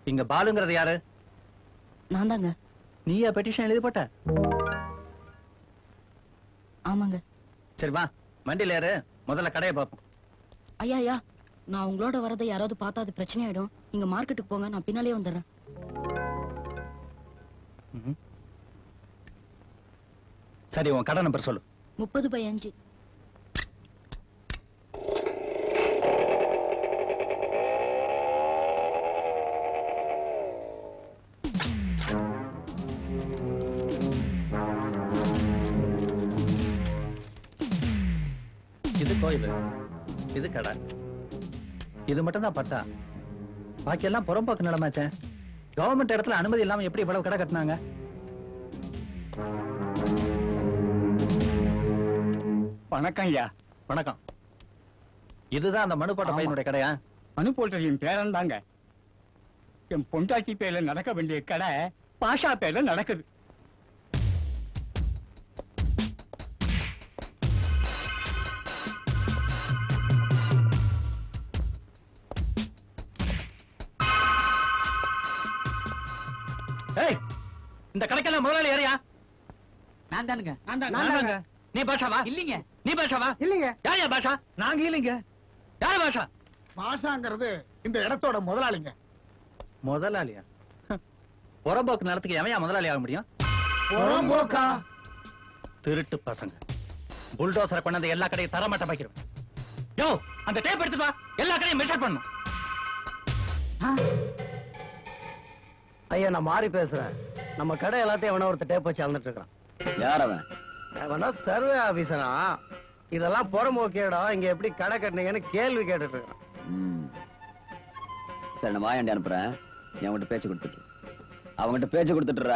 இங்க பாலுங்கிறது யாரு நான் தாங்க நீயா பெட்டிஷன் எழுதி போட்ட ஆமாங்க சரி வா வண்டியில ஏறு முதல்ல கடையை பார்ப்போம் ஐயா ஐயா நான் உங்களோட வரதை யாராவது பார்த்தா அது பிரச்சனை ஆயிடும் நீங்க மார்க்கெட்டுக்கு போங்க நான் பின்னாலே வந்துடுறேன் ம்ஹும். சரி உன் கடை நம்பர் சொல்லு முப்பது பை அஞ்சு இது கோயில் இது கடை இது மட்டும் தான் பட்டா பாக்கி எல்லாம் புறம்போக்கு நிலமாச்சே கவர்மெண்ட் இடத்துல அனுமதி இல்லாம எப்படி இவ்வளவு கடை கட்டினாங்க வணக்கம் ஐயா வணக்கம் இதுதான் அந்த மனு போட்ட ஆமா. பையனுடைய கடையா மனு போட்டது என் பேரன் தாங்க என் பொண்டாட்டி பேர்ல நடக்க வேண்டிய கடை பாஷா பேர்ல நடக்குது ஏய் இந்த கடைக்கெல்லாம் முதலாளி யாரையா நான் தானுங்க நான் நானாங்க. நீ பாஷாவா இல்லீங்க நீ பாஷாவா இல்லைங்க யாரையா பாஷா நாங்க இல்லைங்க யார் பாஷா பாஷாங்கிறது இந்த இடத்தோட முதலாளிங்க முதலாளியா புறம்போக்கு நிலத்துக்கு எவையா முதலாளி ஆக முடியும் புறம்போக்கா திருட்டு பசங்க புல்டோசரை கொண்டாந்து எல்லா கடையும் தரமாட்ட வைக்கிறேன் யோ அந்த டேப் எடுத்து வா எல்லா கடையும் மெஷர் பண்ணும் ஐயா நான் மாறி பேசுறேன் நம்ம கடை எல்லாத்தையும் எவனோ ஒருத்தர் டேப் வச்சு அளந்துட்டு இருக்கான் யார் அவன் அவனா சர்வே ஆபீசரா இதெல்லாம் புறம்போக்கேடா இங்க எப்படி கடை கட்டினீங்கன்னு கேள்வி கேட்டுட்டு இருக்கான் ம். சரி நான் மாயாண்டி அனுப்புறேன் நீ அவங்ககிட்ட பேச்சு கொடுத்துட்டு அவங்ககிட்ட பேச்சு கொடுத்துட்டுறா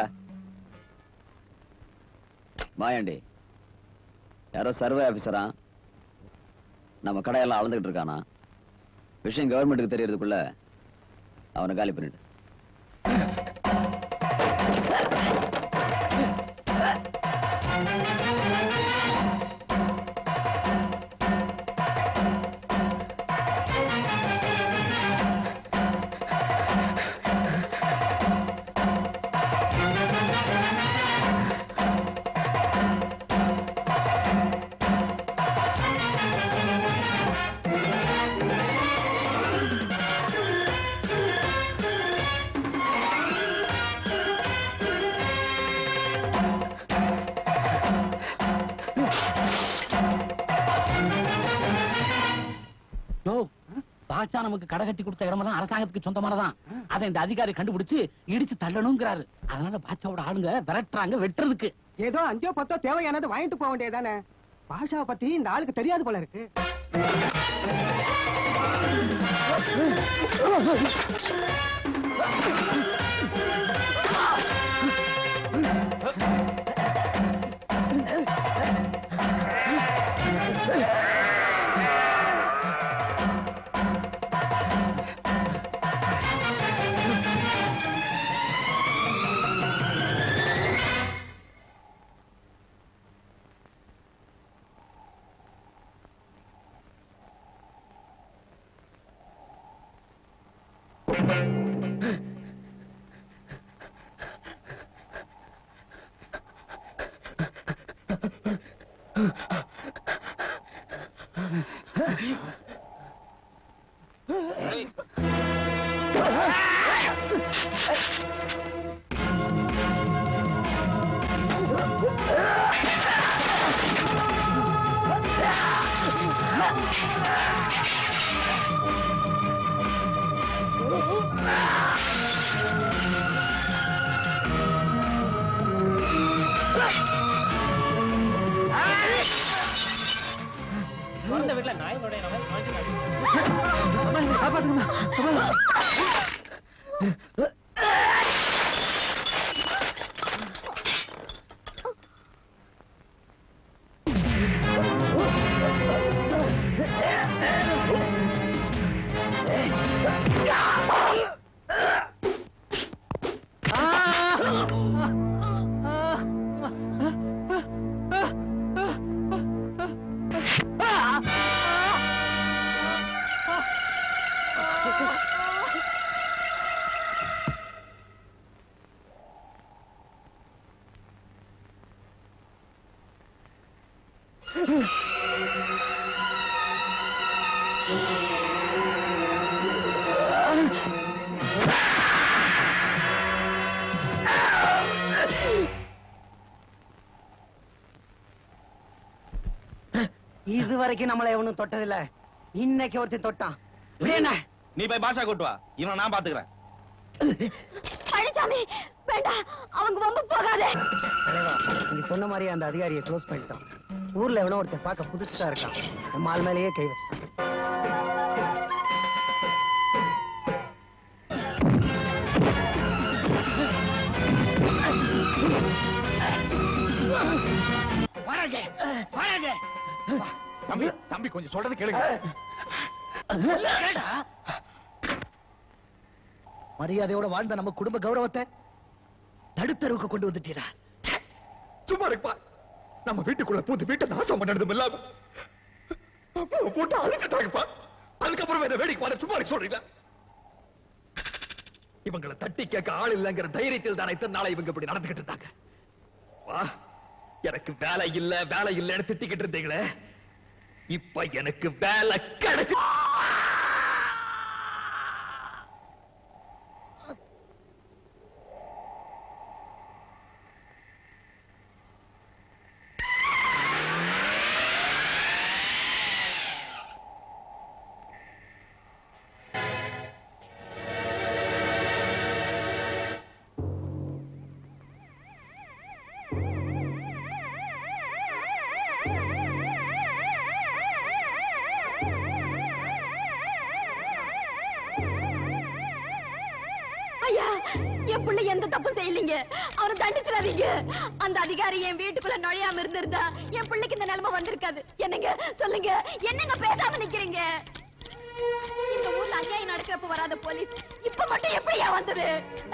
மாயாண்டி யாரோ சர்வே ஆபீசரா நம்ம கடையெல்லாம் அளந்துகிட்டு இருக்கானா விஷயம் கவர்மெண்ட்டுக்கு தெரியறதுக்குள்ள அவனை காலி பண்ணிட்டு யோ பாஷா நமக்கு கடை கட்டி கொடுத்த இடமெல்லாம் அரசாங்கத்துக்கு சொந்தமானதான் அதை இந்த அதிகாரி கண்டுபிடிச்சு இடிச்சு தள்ளணுங்கிறாரு அதனால பாட்சாவோட ஆளுங்க விரட்டுறாங்க வெட்டுறதுக்கு ஏதோ அஞ்சோ பத்தோ தேவையானது வாங்கிட்டு போக வேண்டியதானே பாஷாவை பத்தி இந்த ஆளுக்கு தெரியாது போல இருக்கு இது வரைக்கும் நம்மள எவனும் தொட்டதில்ல இன்னைக்கு ஒருத்தன் தொட்டான் விடுண்ணே. நீ போய் பாஷா கூட்டு வா இவனை நான் பாத்துக்கிறேன் பழனிசாமி வேண்டாம் அவங்க வம்பு போகாதே தலைவா நீங்க சொன்ன மாதிரியே அந்த அதிகாரியை க்ளோஸ் பண்ணிட்டான் ஊர்ல எவனோ ஒருத்தன் பார்க்க புதுசா இருக்கான் நம்ம ஆள் மேலேயே கை வச்சான் வராங்க வராங்க தம்பி தம்பி கொஞ்சம் சொல்றது கேளுங்க மரியாதையோட வாழ்ந்த நம்ம குடும்ப கௌரவத்தை நடுத்தருவுக்கு கொண்டு வந்துட்டீரா சும்மா இருப்பா நம்ம வீட்டுக்குள்ள பூந்து வீட்டை நாசம் பண்ணதும் இல்லாம அம்மாவை போட்டு அழிச்சிட்டாங்கப்பா அதுக்கப்புறம் என்ன வேடிக்கை பார்த்து சும்மா இருக்க சொல்றீங்களா இவங்களை தட்டி கேட்க ஆள் இல்லைங்கிற தைரியத்தில் தானே இத்தனை நாளா இவங்க இப்படி நடந்துகிட்டு இருந்தாங்க வா எனக்கு வேலை இல்ல வேலை இல்லைன்னு திட்டிக்கிட்டு இருந்தீங்களே இப்ப எனக்கு வேலை கிடைச்சு ஐயா என் பிள்ளை எந்த தப்பு செய்யலீங்க அவரை தண்டிச்சிடாதீங்க அந்த அதிகாரி என் வீட்டுக்குள்ள நுழையாம இருந்திருந்தா என் பிள்ளைக்கு இந்த நிலைமை வந்திருக்காது என்னங்க சொல்லுங்க என்னங்க பேசாம நிக்கிறீங்க இந்த ஊர்ல அநியாயம் நடக்கிறப்ப வராத போலீஸ் இப்ப மட்டும் எப்படியா வந்தது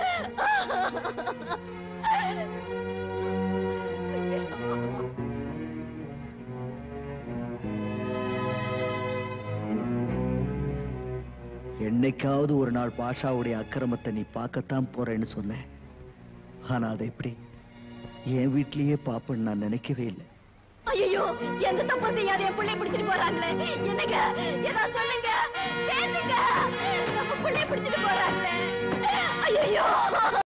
என்னைக்காவது ஒரு நாள் பாஷாவுடைய அக்கிரமத்தை நீ பார்க்கத்தான் போறேன்னு சொன்னேன் ஆனா அதை எப்படி என் வீட்லயே பாப்பேன்னு நான் நினைக்கவே இல்லை ஐயோ எந்த தப்பு செய்யாத என் பிள்ளை பிடிச்சிட்டு போறாங்களே என்னங்க ஏதாவது சொல்லுங்க பேசுங்க நம்ம பிள்ளை பிடிச்சிட்டு போறாங்களே ஐயோ